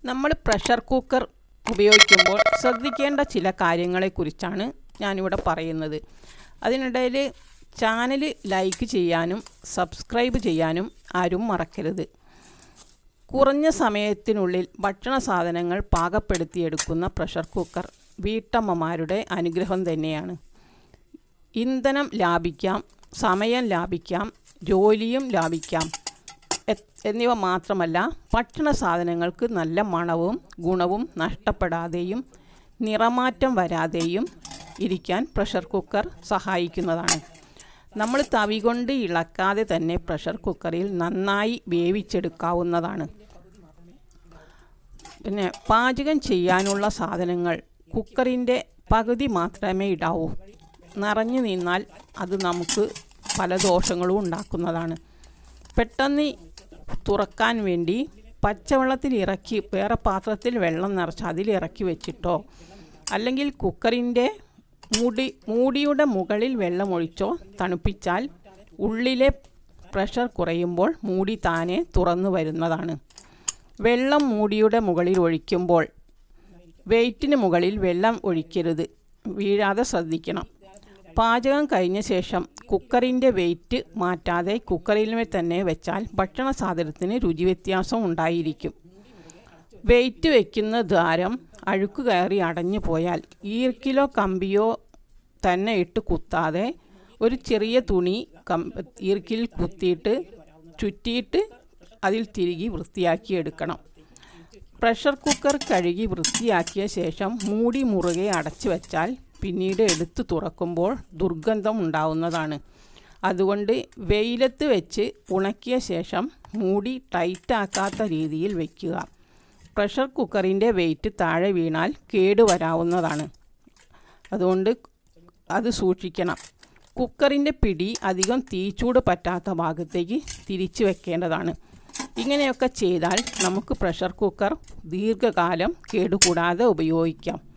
നമ്മൾ pressure cooker ഉപയോഗിക്കുമ്പോൾ ശ്രദ്ധിക്കേണ്ട ചില കാര്യങ്ങളെക്കുറിച്ചാണ് ഞാനിവിടെ പറയുന്നത് അതിനിടയിൽ ചാനൽ ലൈക്ക് ചെയ്യാനും സബ്സ്ക്രൈബ് ചെയ്യാനും ആരും മറക്കരുത് കുറഞ്ഞ സമയത്തിനുള്ളിൽ ഭക്ഷണ സാധനങ്ങൾ പാകപ്പെടുത്തിയെടുക്കുന്ന പ്രഷർ കുക്കർ വീട്ടമ്മമാരുടെ അനുഗ്രഹം തന്നെയാണ് ഇന്ധനം ലാഭിക്കാം സമയം ലാഭിക്കാം ജോലിയും ലാഭിക്കാം എ- എന്നിവ മാത്രമല്ല ഭക്ഷണ സാധനങ്ങൾക്ക് നല്ല മണവും ഗുണവും നഷ്ടപ്പെടാതെയും നിറമാറ്റം വരാതെയും ഇരിക്കാൻ പ്രഷർ കുക്കർ സഹായിക്കുന്നതാണ് നമ്മൾ തവി കൊണ്ട് ഇളക്കാതെ തന്നെ പ്രഷർ കുക്കറിൽ നന്നായി വേവിച്ചെടുക്കാവുന്നതാണ് പിന്നെ പാചകം ചെയ്യാനുള്ള സാധനങ്ങൾ കുക്കറിൻ്റെ പകുതി മാത്രമേ ഇടാവൂ നിറഞ്ഞു നിന്നാൽ അത് നമുക്ക് പല ദോഷങ്ങളും ഉണ്ടാക്കുന്നതാണ് പെട്ടെന്ന് തുറക്കാൻ വേണ്ടി പച്ചവെള്ളത്തിൽ ഇറക്കി വേറെ പാത്രത്തിൽ വെള്ളം നിറച്ച് അതിൽ ഇറക്കി വെച്ചിട്ടോ അല്ലെങ്കിൽ കുക്കറിൻ്റെ മൂടി മൂടിയുടെ മുകളിൽ വെള്ളമൊഴിച്ചോ തണുപ്പിച്ചാൽ ഉള്ളിലെ പ്രഷർ കുറയുമ്പോൾ മൂടി താനെ തുറന്നു വരുന്നതാണ് വെള്ളം മൂടിയുടെ മുകളിൽ ഒഴിക്കുമ്പോൾ വെയിറ്റിന് മുകളിൽ വെള്ളം ഒഴിക്കരുത് വീഴാതെ ശ്രദ്ധിക്കണം പാചകം കഴിഞ്ഞ ശേഷം കുക്കറിൻ്റെ വെയിറ്റ് മാറ്റാതെ കുക്കറിൽ തന്നെ വെച്ചാൽ ഭക്ഷണ സാധനത്തിന് രുചി വ്യത്യാസം ഉണ്ടായിരിക്കും വെയിറ്റ് വയ്ക്കുന്ന ദ്വാരം അഴുക്ക് കയറി അടഞ്ഞു പോയാൽ ഈർക്കിലോ കമ്പിയോ തന്നെ ഇട്ട് കുത്താതെ ഒരു ചെറിയ തുണി കം ഈർക്കിൽ കുത്തിയിട്ട് ചുറ്റിയിട്ട് അതിൽ തിരികെ വൃത്തിയാക്കി എടുക്കണം പ്രഷർ കുക്കർ കഴുകി വൃത്തിയാക്കിയ ശേഷം മൂടി മുറുകെ അടച്ചു വെച്ചാൽ പിന്നീട് എടുത്തു തുറക്കുമ്പോൾ ദുർഗന്ധം ഉണ്ടാവുന്നതാണ് അതുകൊണ്ട് വെയിലത്ത് വെച്ച് ഉണക്കിയ ശേഷം മൂടി ടൈറ്റാക്കാത്ത രീതിയിൽ വയ്ക്കുക പ്രഷർ കുക്കറിൻ്റെ വെയിറ്റ് താഴെ വീണാൽ കേടുവരാവുന്നതാണ് അതുകൊണ്ട് അത് സൂക്ഷിക്കണം കുക്കറിൻ്റെ പിടി അധികം തീച്ചൂട് പറ്റാത്ത ഭാഗത്തേക്ക് തിരിച്ചു വെക്കേണ്ടതാണ് ഇങ്ങനെയൊക്കെ ചെയ്താൽ നമുക്ക് പ്രഷർ കുക്കർ ദീർഘകാലം കേടുകൂടാതെ ഉപയോഗിക്കാം